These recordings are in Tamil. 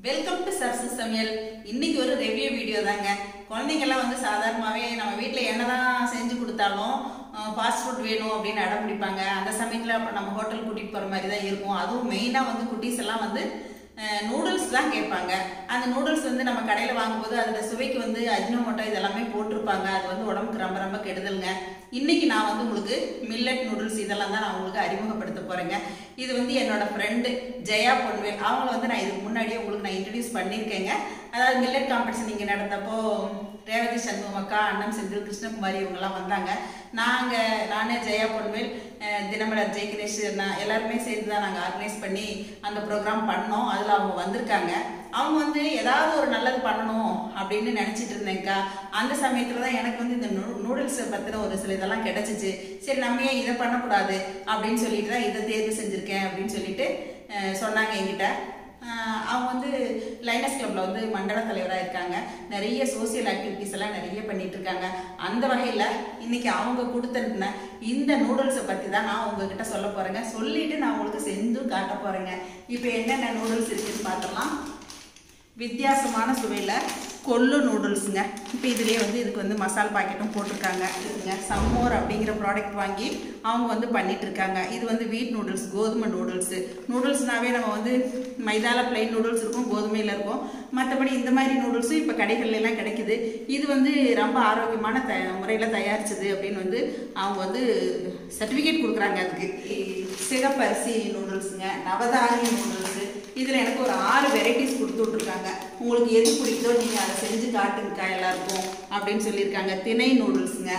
வெல்கம் டு சரசு சமையல் இன்னைக்கு ஒரு ரிவ்யூ வீடியோ தாங்க குழந்தைங்கெல்லாம் வந்து சாதாரணமாகவே நம்ம வீட்டில் என்னதான் செஞ்சு கொடுத்தாலும் ஃபாஸ்ட் ஃபுட் வேணும் அப்படின்னு அடம் பிடிப்பாங்க அந்த சமயத்தில் அப்போ நம்ம ஹோட்டல் கூட்டிகிட்டு போகிற மாதிரி தான் இருக்கும் அதுவும் மெயினாக வந்து குட்டீஸ் எல்லாம் வந்து நூடுல்ஸ் தான் கேட்பாங்க அந்த நூடுல்ஸ் வந்து நம்ம கடையில் வாங்கும்போது அதில் சுவைக்கு வந்து அஜினோமோட்டோ இதெல்லாமே போட்டிருப்பாங்க அது வந்து உடம்புக்கு ரொம்ப ரொம்ப கெடுதலுங்க இன்னைக்கு நான் வந்து உங்களுக்கு மில்லட் நூடுல்ஸ் இதெல்லாம் தான் நான் உங்களுக்கு அறிமுகப்படுத்த போகிறேங்க இது வந்து என்னோட ஃப்ரெண்டு ஜெயா பொன்வேல் அவங்கள வந்து நான் இதுக்கு முன்னாடியே உங்களுக்கு நான் இன்ட்ரடியூஸ் பண்ணியிருக்கேங்க அதாவது மில்லட் காம்படிஷன் இங்கே நடந்தப்போ ரேவதி சண்முகம் அக்கா அண்ணம் செந்தில் கிருஷ்ணகுமாரி இவங்கெல்லாம் வந்தாங்க நாங்கள் நானே ஜெயா பொன்வேல் அஹ் தினமலர் ஜெய் கணேஷ் நான் எல்லாருமே சேர்ந்து தான் நாங்கள் ஆர்கனைஸ் பண்ணி அந்த ப்ரோக்ராம் பண்ணோம் அதில் அவங்க வந்திருக்காங்க அவங்க வந்து ஏதாவது ஒரு நல்லது பண்ணணும் அப்படின்னு நினச்சிட்டு இருந்தேங்க்கா அந்த சமயத்தில் தான் எனக்கு வந்து இந்த நூ நூடுல்ஸை பற்றின ஒரு சில இதெல்லாம் கிடச்சிச்சு சரி நம்ம ஏன் இதை பண்ணக்கூடாது அப்படின்னு சொல்லிட்டு தான் இதை தேர்வு செஞ்சுருக்கேன் அப்படின்னு சொல்லிட்டு அஹ் சொன்னாங்க என்கிட்ட ஆஹ் அவங்க வந்து லைனஸ் கிளப்ல வந்து மண்டல தலைவராக இருக்காங்க நிறைய சோசியல் ஆக்டிவிட்டிஸ் எல்லாம் நிறைய பண்ணிட்டு இருக்காங்க அந்த வகையில் இன்னைக்கு அவங்க கொடுத்த இந்த நூடுல்ஸை பற்றி தான் நான் உங்ககிட்ட சொல்ல போறேங்க சொல்லிட்டு நான் உங்களுக்கு செஞ்சும் காட்ட போறேங்க இப்போ என்னென்ன நூடுல்ஸ் இருக்குன்னு பார்த்துடலாம் வித்தியாசமான சுவையில் கொள்ளு நூடுல்ஸுங்க இப்போ இதுலேயே வந்து இதுக்கு வந்து மசால் பாக்கெட்டும் போட்டிருக்காங்க இருக்குங்க சம்மோர் அப்படிங்கிற ப்ராடக்ட் வாங்கி அவங்க வந்து பண்ணிட்டு இருக்காங்க இது வந்து வீட் நூடுல்ஸ் கோதுமை நூடுல்ஸு நூடுல்ஸ்னாவே நம்ம வந்து மைதால பிளைன் நூடுல்ஸ் இருக்கும் கோதுமையில் இருக்கும் மற்றபடி இந்த மாதிரி நூடுல்ஸும் இப்போ கடைகள்ல எல்லாம் கிடைக்குது இது வந்து ரொம்ப ஆரோக்கியமான த முறையில் தயாரிச்சது அப்படின்னு வந்து அவங்க வந்து சர்டிஃபிகேட் கொடுக்குறாங்க அதுக்கு சிகப்பரிசி நூடுல்ஸுங்க நவதானிய நூடுல்ஸு இதில் எனக்கு ஒரு ஆறு வெரைட்டிஸ் கொடுத்து விட்ருக்காங்க உங்களுக்கு எது பிடிக்குதோ நீங்கள் அதை செஞ்சு காட்டுங்கக்கா எல்லாருக்கும் அப்படின்னு சொல்லியிருக்காங்க திணை நூடுல்ஸுங்க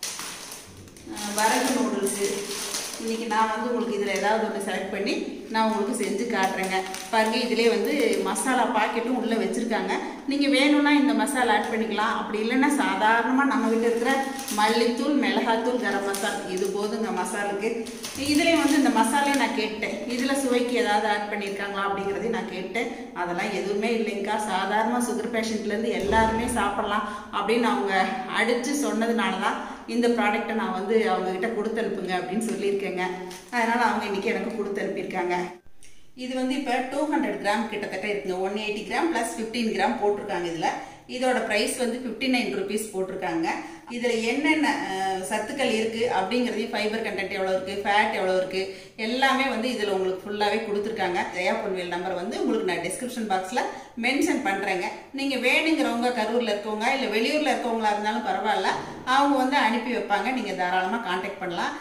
அஹ் வரகு நூடுல்ஸு இன்னைக்கு நான் வந்து உங்களுக்கு இதில் ஏதாவது ஒன்று செலக்ட் பண்ணி நான் உங்களுக்கு செஞ்சு காட்டுறேங்க பாருங்க இதிலே வந்து மசாலா பாக்கெட்டும் உள்ளே வச்சுருக்காங்க நீங்கள் வேணும்னா இந்த மசாலா ஆட் பண்ணிக்கலாம் அப்படி இல்லைன்னா சாதாரணமாக நம்ம வீட்டில் இருக்கிற மல்லித்தூள் மிளகாத்தூள் கரம் மசாலா இது போதுங்க மசாலுக்கு இதுலேயும் வந்து இந்த மசாலையை நான் கேட்டேன் இதில் சுவைக்கு ஏதாவது ஆட் பண்ணியிருக்காங்களா அப்படிங்கிறதையும் நான் கேட்டேன் அதெல்லாம் எதுவுமே இல்லைங்கக்கா சாதாரண சுகர் பேஷண்ட்லேருந்து எல்லாருமே சாப்பிட்லாம் அப்படின்னு அவங்க அடித்து சொன்னதுனால தான் இந்த ப்ராடக்ட்டை நான் வந்து அவங்கக்கிட்ட கொடுத்து அனுப்புங்க அப்படின்னு சொல்லியிருக்கேங்க அதனால் அவங்க இன்றைக்கி எனக்கு கொடுத்து அனுப்பியிருக்காங்க இது வந்து இப்போ டூ ஹண்ட்ரட் கிராம் கிட்டத்தட்ட இருக்குங்க one eighty gram plus fifteen gram போட்டிருக்காங்க இதில் இதோட ப்ரைஸ் வந்து ஃபிஃப்டி நைன் ருபீஸ் போட்டிருக்காங்க இதில் என்னென்ன அஹ், சத்துக்கள் இருக்குது அப்படிங்கிறதையும் ஃபைபர் கண்டென்ட் எவ்வளோ இருக்குது ஃபேட் எவ்வளோ இருக்குது எல்லாமே வந்து இதில் உங்களுக்கு ஃபுல்லாகவே கொடுத்துருக்காங்க ஜெயா பொன்வேல் நம்பர் வந்து உங்களுக்கு நான் டிஸ்கிரிப்ஷன் பாக்ஸில் மென்ஷன் பண்ணுறேங்க நீங்கள் வேணுங்கிறவங்க கரூரில் இருக்கவங்க இல்லை வெளியூரில் இருக்கவங்களா இருந்தாலும் பரவாயில்ல அவங்க வந்து அனுப்பி வைப்பாங்க நீங்கள் தாராளமாக காண்டாக்ட் பண்ணலாம்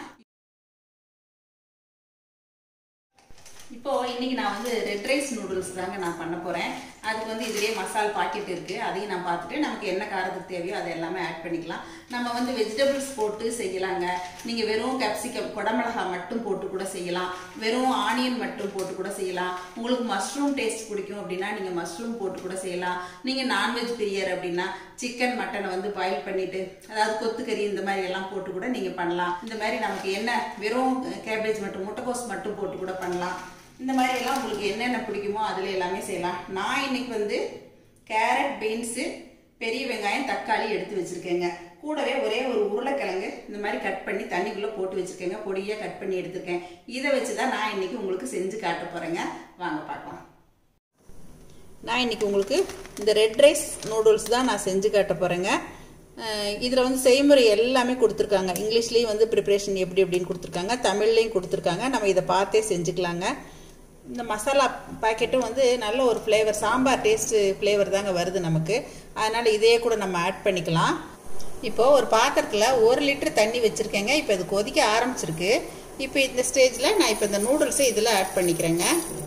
இப்போ இன்னைக்கு நான் வந்து ரெட் ரைஸ் நூடுல்ஸ் தாங்க நான் பண்ண போறேன் அதுக்கு வந்து இதுலயே மசால் பாக்கெட் இருக்கு அதையும் நான் பார்த்துட்டு நமக்கு என்ன காரத்துக்கு தேவையோ அதை எல்லாமே ஆட் பண்ணிக்கலாம் நம்ம வந்து வெஜிடபிள்ஸ் போட்டு செய்யலாங்க நீங்க வெறும் கேப்சிகம் குடமிளகா மட்டும் போட்டு கூட செய்யலாம் வெறும் ஆனியன் மட்டும் போட்டு கூட செய்யலாம் உங்களுக்கு மஷ்ரூம் டேஸ்ட் பிடிக்கும் அப்படின்னா நீங்க மஷ்ரூம் போட்டு கூட செய்யலாம் நீங்க நான்வெஜ் பிரியர் அப்படின்னா சிக்கன் மட்டனை வந்து பாயில் பண்ணிட்டு அதாவது கொத்துக்கறி இந்த மாதிரி எல்லாம் போட்டு கூட நீங்க பண்ணலாம் இந்த மாதிரி நமக்கு என்ன வெறும் கேபேஜ் மட்டும் முட்டைக்கோஸ் மட்டும் போட்டு கூட பண்ணலாம் இந்த மாதிரி எல்லாம் உங்களுக்கு என்னென்ன பிடிக்குமோ அதில் எல்லாமே செய்யலாம் நான் இன்னைக்கு வந்து கேரட் பீன்ஸு பெரிய வெங்காயம் தக்காளி எடுத்து வச்சுருக்கேங்க கூடவே ஒரே ஒரு உருளைக்கிழங்கு இந்த மாதிரி கட் பண்ணி தண்ணிக்குள்ளே போட்டு வச்சுருக்கேங்க பொடியாக கட் பண்ணி எடுத்துருக்கேன் இதை வச்சு தான் நான் இன்னைக்கு உங்களுக்கு செஞ்சு காட்ட போகிறேங்க வாங்க பார்க்கலாம் நான் இன்னைக்கு உங்களுக்கு இந்த ரெட் ரைஸ் நூடுல்ஸ் தான் நான் செஞ்சு காட்ட போகிறேங்க இதில் வந்து செய்முறை எல்லாமே கொடுத்துருக்காங்க இங்கிலீஷ்லேயும் வந்து ப்ரிப்ரேஷன் எப்படி எப்படின்னு கொடுத்துருக்காங்க தமிழ்லேயும் கொடுத்துருக்காங்க நம்ம இதை பார்த்தே செஞ்சுக்கலாங்க இந்த மசாலா பாக்கெட்டும் வந்து நல்ல ஒரு ஃப்ளேவர் சாம்பார் டேஸ்ட்டு ஃப்ளேவர் தாங்க வருது நமக்கு அதனால் இதையே கூட நம்ம ஆட் பண்ணிக்கலாம் இப்போது ஒரு பாத்திரத்தில் ஒரு லிட்டர் தண்ணி வச்சுருக்கேங்க இப்போ இது கொதிக்க ஆரம்பிச்சிருக்கு இப்போ இந்த ஸ்டேஜில் நான் இப்போ இந்த நூடுல்ஸை இதில் ஆட் பண்ணிக்கிறேங்க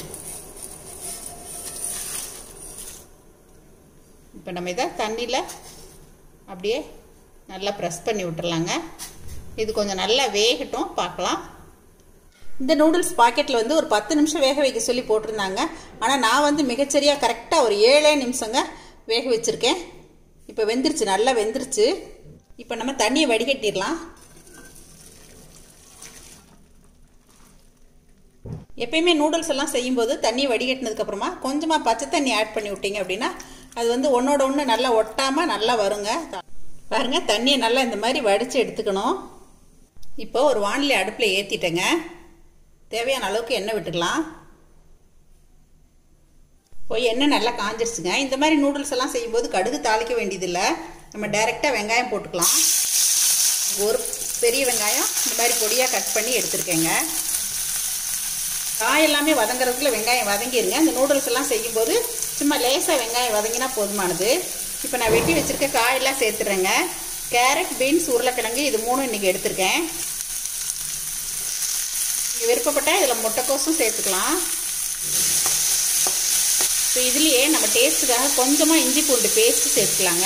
இப்போ நம்ம இதை தண்ணியில் அப்படியே நல்லா ப்ரெஸ் பண்ணி விட்டுறலாங்க இது கொஞ்சம் நல்லா வேகட்டும் பார்க்கலாம் இந்த நூடுல்ஸ் பாக்கெட்டில் வந்து ஒரு பத்து நிமிஷம் வேக வைக்க சொல்லி போட்டிருந்தாங்க ஆனால் நான் வந்து மிகச்சரியாக கரெக்டாக ஒரு ஏழே நிமிஷங்க வேக வச்சுருக்கேன் இப்போ வெந்துருச்சு நல்லா வெந்துருச்சு இப்போ நம்ம தண்ணியை வடிகட்டிடலாம் எப்பயுமே நூடுல்ஸ் எல்லாம் செய்யும்போது தண்ணி வடிகட்டினதுக்கப்புறமா கொஞ்சமாக பச்சை தண்ணி ஆட் பண்ணி விட்டீங்க அப்படின்னா அது வந்து ஒன்றோட ஒன்று நல்லா ஒட்டாமல் நல்லா வருங்க பாருங்க தண்ணியை நல்லா இந்த மாதிரி வடித்து எடுத்துக்கணும் இப்போ ஒரு வானிலை அடுப்பில் ஏற்றிட்டேங்க தேவையான அளவுக்கு எண்ணெய் விட்டுக்கலாம் இப்போ எண்ணெய் நல்லா காஞ்சிருச்சுங்க இந்த மாதிரி நூடுல்ஸ் எல்லாம் செய்யும்போது கடுகு தாளிக்க வேண்டியதில்லை நம்ம டைரெக்டாக வெங்காயம் போட்டுக்கலாம் ஒரு பெரிய வெங்காயம் இந்த மாதிரி பொடியாக கட் பண்ணி எடுத்துருக்கேங்க காய் எல்லாமே வதங்குறதுக்குள்ள வெங்காயம் வதங்கிருங்க இந்த நூடுல்ஸ் எல்லாம் செய்யும்போது சும்மா லேசாக வெங்காயம் வதங்கினா போதுமானது இப்போ நான் வெட்டி வச்சுருக்க காயெல்லாம் சேர்த்துறேங்க கேரட் பீன்ஸ் உருளைக்கிழங்கு இது மூணும் இன்றைக்கி எடுத்திருக்கேன் நீங்கள் விருப்பப்பட்டால் இதில் முட்டைக்கோசும் சேர்த்துக்கலாம் இப்போ இதுலேயே நம்ம டேஸ்ட்டுக்காக கொஞ்சமாக இஞ்சி பூண்டு பேஸ்ட்டு சேர்த்துக்கலாங்க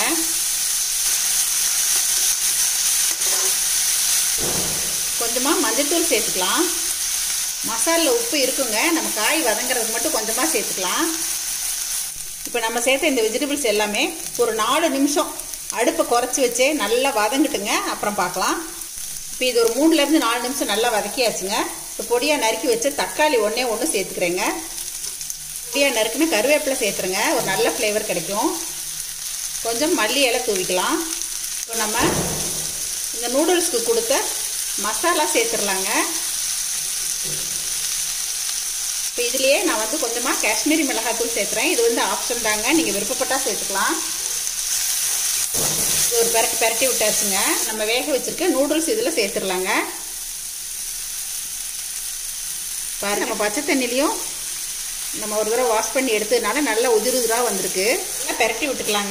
கொஞ்சமாக மஞ்சள்தூள் சேர்த்துக்கலாம் மசாலில் உப்பு இருக்குங்க நம்ம காய் வதங்குறதுக்கு மட்டும் கொஞ்சமாக சேர்த்துக்கலாம் இப்போ நம்ம சேர்த்த இந்த வெஜிடபிள்ஸ் எல்லாமே ஒரு நாலு நிமிஷம் அடுப்பை குறைச்சி வச்சே நல்லா வதங்கிட்டுங்க அப்புறம் பார்க்கலாம் இப்போ இது ஒரு மூணுலேருந்து நாலு நிமிஷம் நல்லா வதக்கியாச்சுங்க இப்போ பொடியாக நறுக்கி வச்சு தக்காளி ஒன்றே ஒன்று சேர்த்துக்கிறேங்க பொடியாக நறுக்குன்னு கருவேப்பிலை சேர்த்துருங்க ஒரு நல்ல ஃப்ளேவர் கிடைக்கும் கொஞ்சம் மல்லி இலை தூவிக்கலாம் இப்போ நம்ம இந்த நூடுல்ஸ்க்கு கொடுத்த மசாலா சேர்த்துடலாங்க இப்போ இதுலேயே நான் வந்து கொஞ்சமாக காஷ்மீரி மிளகாத்தூள் சேர்த்துறேன் இது வந்து ஆப்ஷன் தாங்க நீங்கள் விருப்பப்பட்டால் சேர்த்துக்கலாம் இது ஒரு பெரட்டி பெரட்டி விட்டாச்சுங்க நம்ம வேக வச்சுருக்க நூடுல்ஸ் இதில் சேர்த்துடலாங்க பாரு நம்ம பச்சை தண்ணிலையும் நம்ம ஒரு தடவை வாஷ் பண்ணி எடுத்ததுனால நல்லா உதிர் உதிராக வந்திருக்கு நல்லா பெரட்டி விட்டுக்கலாங்க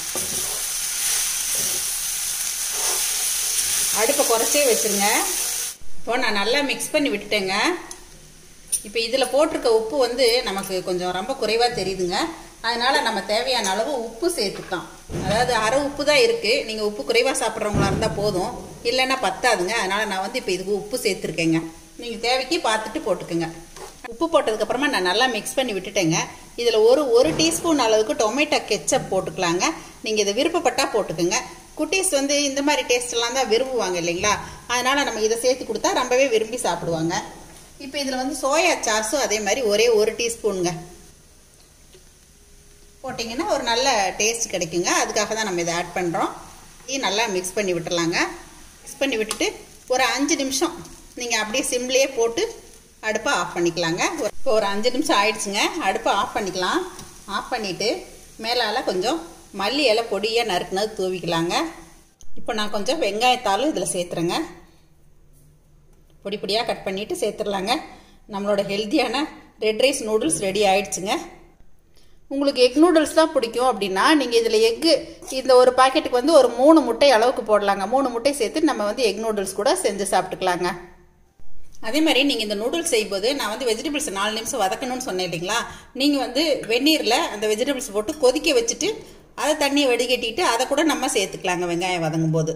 அடுப்பை குறைச்சே வச்சுருங்க இப்போ நான் நல்லா மிக்ஸ் பண்ணி விட்டுட்டேங்க இப்போ இதில் போட்டிருக்க உப்பு வந்து நமக்கு கொஞ்சம் ரொம்ப குறைவாக தெரியுதுங்க அதனால் நம்ம தேவையான அளவு உப்பு சேர்த்துக்கலாம் அதாவது அரை உப்பு தான் இருக்குது நீங்கள் உப்பு குறைவாக சாப்பிட்றவங்களா இருந்தால் போதும் இல்லைன்னா பத்தாதுங்க அதனால் நான் வந்து இப்போ இதுக்கு உப்பு சேர்த்துருக்கேங்க நீங்கள் தேவைக்கு பார்த்துட்டு போட்டுக்கோங்க உப்பு போட்டதுக்கப்புறமா நான் நல்லா மிக்ஸ் பண்ணி விட்டுட்டேங்க இதில் ஒரு ஒரு டீஸ்பூன் அளவுக்கு டொமேட்டோ கெச்சப் போட்டுக்கலாங்க நீங்கள் இதை விருப்பப்பட்டால் போட்டுக்கோங்க குட்டீஸ் வந்து இந்த மாதிரி டேஸ்ட்லாம் தான் விரும்புவாங்க இல்லைங்களா அதனால் நம்ம இதை சேர்த்து கொடுத்தா ரொம்பவே விரும்பி சாப்பிடுவாங்க இப்போ இதில் வந்து சோயா சாஸும் அதே மாதிரி ஒரே ஒரு டீஸ்பூனுங்க போட்டிங்கன்னா ஒரு நல்ல டேஸ்ட் கிடைக்குங்க அதுக்காக தான் நம்ம இதை ஆட் பண்ணுறோம் இதையும் நல்லா மிக்ஸ் பண்ணி விட்டுறலாங்க மிக்ஸ் பண்ணி விட்டுட்டு ஒரு அஞ்சு நிமிஷம் நீங்கள் அப்படியே சிம்லேயே போட்டு அடுப்பை ஆஃப் பண்ணிக்கலாங்க இப்போ ஒரு அஞ்சு நிமிஷம் ஆயிடுச்சுங்க அடுப்பை ஆஃப் பண்ணிக்கலாம் ஆஃப் பண்ணிவிட்டு மேலால் கொஞ்சம் மல்லி இலை பொடியாக நறுக்குனது தூவிக்கலாங்க இப்போ நான் கொஞ்சம் வெங்காயத்தாலும் இதில் சேர்த்துறேங்க பொடி பொடியாக கட் பண்ணிவிட்டு சேர்த்துடலாங்க நம்மளோட ஹெல்த்தியான ரெட் ரைஸ் நூடுல்ஸ் ரெடி ஆயிடுச்சுங்க உங்களுக்கு எக் நூடுல்ஸ் தான் பிடிக்கும் அப்படின்னா நீங்கள் இதில் எக்கு இந்த ஒரு பாக்கெட்டுக்கு வந்து ஒரு மூணு முட்டை அளவுக்கு போடலாங்க மூணு முட்டை சேர்த்து நம்ம வந்து எக் நூடுல்ஸ் கூட செஞ்சு சாப்பிட்டுக்கலாங்க அதே மாதிரி நீங்கள் இந்த நூடுல்ஸ் செய்யும்போது நான் வந்து வெஜிடபிள்ஸ் நாலு நிமிஷம் வதக்கணும்னு சொன்னேன் இல்லைங்களா நீங்கள் வந்து வெந்நீரில் அந்த வெஜிடபிள்ஸ் போட்டு கொதிக்க வச்சுட்டு அதை தண்ணியை வடிகட்டிட்டு அதை கூட நம்ம சேர்த்துக்கலாங்க வெங்காயம் வதங்கும் போது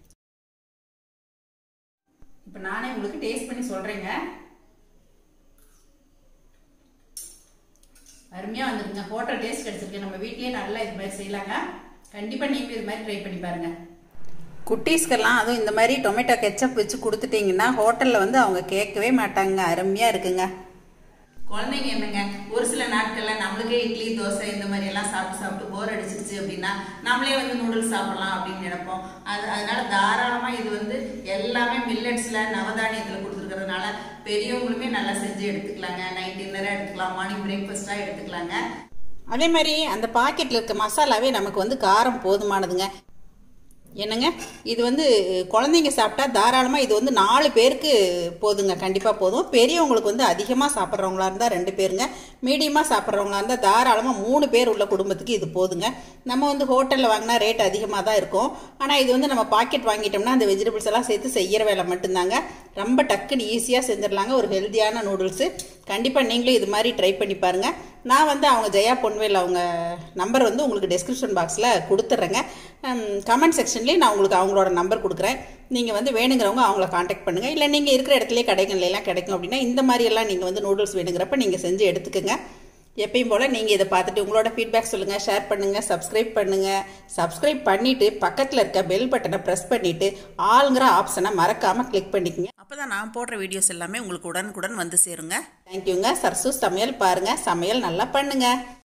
இப்போ நானே உங்களுக்கு டேஸ்ட் பண்ணி சொல்கிறேங்க அருமையாக வந்துருங்க ஹோட்டல் டேஸ்ட் கிடச்சிருக்கு நம்ம வீட்லேயே நல்லா இது மாதிரி செய்யலாங்க கண்டிப்பாக நீங்களும் இது மாதிரி ட்ரை பண்ணி பாருங்கள் குட்டீஸ்க்கெல்லாம் அதுவும் இந்த மாதிரி டொமேட்டோ கெச்சப் வச்சு கொடுத்துட்டிங்கன்னா ஹோட்டலில் வந்து அவங்க கேட்கவே மாட்டாங்க அருமையாக இருக்குங்க குழந்தைங்க என்னங்க ஒரு சில நாட்கள்ல நம்மளுக்கே இட்லி தோசை இந்த மாதிரி எல்லாம் சாப்பிட்டு சாப்பிட்டு போர் அடிச்சிருச்சு அப்படின்னா நம்மளே வந்து நூடுல்ஸ் சாப்பிடலாம் அப்படின்னு நினைப்போம் அது அதனால தாராளமா இது வந்து எல்லாமே மில்லட்ஸ்ல நவதானியத்துல கொடுத்துருக்கிறதுனால பெரியவங்களுமே நல்லா செஞ்சு எடுத்துக்கலாங்க நைட் டின்னரா எடுத்துக்கலாம் மார்னிங் பிரேக்ஃபாஸ்டா எடுத்துக்கலாங்க அதே மாதிரி அந்த பாக்கெட்ல இருக்க மசாலாவே நமக்கு வந்து காரம் போதுமானதுங்க என்னங்க இது வந்து குழந்தைங்க சாப்பிட்டா தாராளமாக இது வந்து நாலு பேருக்கு போதுங்க கண்டிப்பாக போதும் பெரியவங்களுக்கு வந்து அதிகமாக சாப்பிட்றவங்களா இருந்தால் ரெண்டு பேருங்க மீடியமாக சாப்பிட்றவங்களா இருந்தால் தாராளமாக மூணு பேர் உள்ள குடும்பத்துக்கு இது போதுங்க நம்ம வந்து ஹோட்டலில் வாங்கினா ரேட் அதிகமாக தான் இருக்கும் ஆனால் இது வந்து நம்ம பாக்கெட் வாங்கிட்டோம்னா அந்த வெஜிடபிள்ஸ் எல்லாம் சேர்த்து செய்கிற வேலை மட்டும்தாங்க ரொம்ப டக்குன்னு ஈஸியாக செஞ்சிடலாங்க ஒரு ஹெல்த்தியான நூடுல்ஸு கண்டிப்பாக நீங்களும் இது மாதிரி ட்ரை பண்ணி பாருங்கள் நான் வந்து அவங்க ஜெயா பொன்வேல் அவங்க நம்பர் வந்து உங்களுக்கு டெஸ்கிரிப்ஷன் பாக்ஸில் கொடுத்துட்றேங்க கமெண்ட் செக்ஷன்லேயே நான் உங்களுக்கு அவங்களோட நம்பர் கொடுக்குறேன் நீங்கள் வந்து வேணுங்கிறவங்க அவங்கள காண்டாக்ட் பண்ணுங்கள் இல்லை நீங்கள் இருக்கிற இடத்துலயே கடைகள்ல எல்லாம் கிடைக்கும் அப்படின்னா இந்த மாதிரி எல்லாம் நீங்கள் வந்து நூடுல்ஸ் வேணுங்கிறப்ப நீங்கள் செஞ்சு எடுத்துக்கோங்க எப்பயும் போல் நீங்கள் இதை பார்த்துட்டு உங்களோட ஃபீட்பேக் சொல்லுங்கள் ஷேர் பண்ணுங்கள் சப்ஸ்கிரைப் பண்ணுங்கள் சப்ஸ்கிரைப் பண்ணிவிட்டு பக்கத்தில் இருக்க பெல் பட்டனை ப்ரெஸ் பண்ணிவிட்டு ஆளுங்கிற ஆப்ஷனை மறக்காமல் கிளிக் பண்ணிக்கோங்க அப்போ தான் நான் போடுற வீடியோஸ் எல்லாமே உங்களுக்கு உடனுக்குடன் வந்து சேருங்க தேங்க்யூங்க சர்சூஸ் சமையல் பாருங்கள் சமையல் நல்லா பண்ணுங்கள்